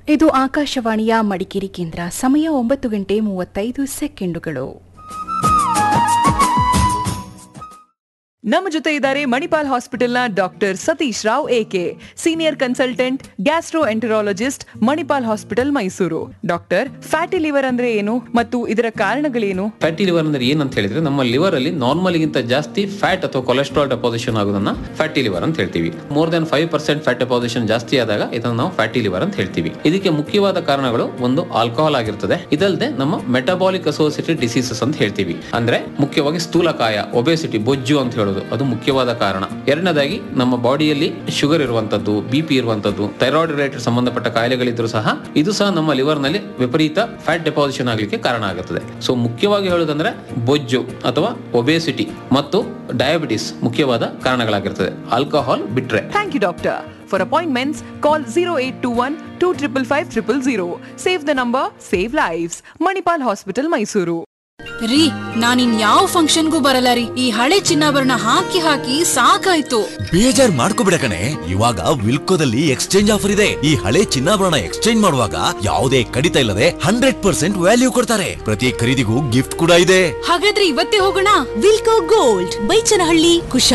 ಇದು ಆಕಾಶವಾಣಿಯ ಮಡಿಕೇರಿ ಕೇಂದ್ರ ಸಮಯ ಒಂಬತ್ತು ಗಂಟೆ ಮೂವತ್ತೈದು ಸೆಕೆಂಡುಗಳು ನಮ್ಮ ಜೊತೆ ಇದ್ದಾರೆ ಮಣಿಪಾಲ್ ಹಾಸ್ಪಿಟಲ್ನ doctor Satish Rao AK senior consultant gastroenterologist Manipal hospital Mysuru doctor fatty liver ಅಂದ್ರೆ ಏನು ಮತ್ತು ಇದರ ಕಾರಣಗಳೇನು ಫ್ಯಾಟಿ ಲಿವರ್ ಅಂದ್ರೆ ಏನಂತ ಹೇಳಿದ್ರೆ ನಮ್ಮ ಲಿವರ್ ಅಲ್ಲಿ ನಾರ್ಮಲ್ ಗಿಂತ ಜಾಸ್ತಿ ಫ್ಯಾಟ್ ಅಥವಾ ಕೊಲೆಸ್ಟ್ರಾಲ್ ಡೆಪಾಸಿಷನ್ ಆಗೋದನ್ನ ಫ್ಯಾಟಿ ಲಿವರ್ ಅಂತ ಹೇಳ್ತೀವಿ more than five percent fat deposition ಜಾಸ್ತಿ ಆದಾಗ ಇದನ್ನು ನಾವು ಫ್ಯಾಟಿ ಲಿವರ್ ಅಂತ ಹೇಳ್ತೀವಿ ಇದಕ್ಕೆ ಮುಖ್ಯವಾದ ಕಾರಣಗಳು ಒಂದು ಆಲ್ಕೋಹಾಲ್ ಆಗಿರ್ತದೆ ಇದಲ್ಲದೆ ನಮ್ಮ ಮೆಟಬಾಲಿಕ್ ಅಸೋಸಿಯೇಟೆಡ್ ಡಿಸೀಸಸ್ ಅಂತ ಹೇಳ್ತೀವಿ ಅಂದ್ರೆ ಮುಖ್ಯವಾಗಿ ಸ್ಥೂಲಕಾಯ ಒಬೆಸಿಟಿ ಬೊಜ್ಜು ಅಂತ ಹೇಳೋದು ಅದು ಮುಖ್ಯವಾದ ಕಾರಣ ಎರಡನೇದಾಗಿ ನಮ್ಮ ಬಾಡಿಯಲ್ಲಿ ಶುಗರ್ ಇರುವಂತದ್ದು ಬಿ ಪಿ ಇರುವಂತದ್ದು ಥೈರಾಯ್ಡ್ ರಿಲೇಟೆಡ್ ಸಂಬಂಧಪಟ್ಟ ಕಾಯಿಲೆಗಳಿದ್ರು ಸಹ ಇದು ಸಹ ನಮ್ಮ ಲಿವರ್ ನಲ್ಲಿ ವಿಪರೀತ ಫ್ಯಾಟ್ ಡೆಪಾಸಿಷನ್ ಆಗಲಿಕ್ಕೆ ಕಾರಣ ಆಗುತ್ತದೆ ಸೊ ಮುಖ್ಯವಾಗಿ ಹೇಳೋದಂದ್ರೆ ಬೊಜ್ಜು ಅಥವಾ ಒಬೆಸಿಟಿ ಮತ್ತು ಡಯಾಬಿಟಿಸ್ ಮುಖ್ಯವಾದ ಕಾರಣಗಳಾಗಿರ್ತದೆ ಆಲ್ಕೋಹಾಲ್ ಬಿಟ್ರೆ thank you doctor for appointments call zero eight two one two triple five triple zero save the number save lives Manipal hospital Mysuru ರೀ ನಾನಿನ್ ಯಾವ ಫಂಕ್ಷನ್ಗೂ ಬರಲ್ಲ ರೀ ಈ ಹಳೆ ಚಿನ್ನಾಭರಣ ಹಾಕಿ ಹಾಕಿ ಸಾಕಾಯ್ತು ಬೇಜಾರ್ ಮಾಡ್ಕೋಬಿಡ ಕಣೆ ಇವಾಗ ವಿಲ್ಕೋದಲ್ಲಿ ಎಕ್ಸ್ಚೇಂಜ್ ಆಫರ್ ಇದೆ ಈ ಹಳೆ ಚಿನ್ನಾಭರಣ ಎಕ್ಸ್ಚೇಂಜ್ ಮಾಡುವಾಗ ಯಾವುದೇ ಕಡಿತ ಇಲ್ಲದೆ ಹಂಡ್ರೆಡ್ ಪರ್ಸೆಂಟ್ ವ್ಯಾಲ್ಯೂ ಕೊಡ್ತಾರೆ ಪ್ರತಿ ಖರೀದಿಗೂ ಗಿಫ್ಟ್ ಕೂಡ ಇದೆ ಹಾಗಾದ್ರೆ ಇವತ್ತೇ ಹೋಗೋಣ ವಿಲ್ಕೋ ಗೋಲ್ಡ್ ಬೈಚನಹಳ್ಳಿ ಕುಶ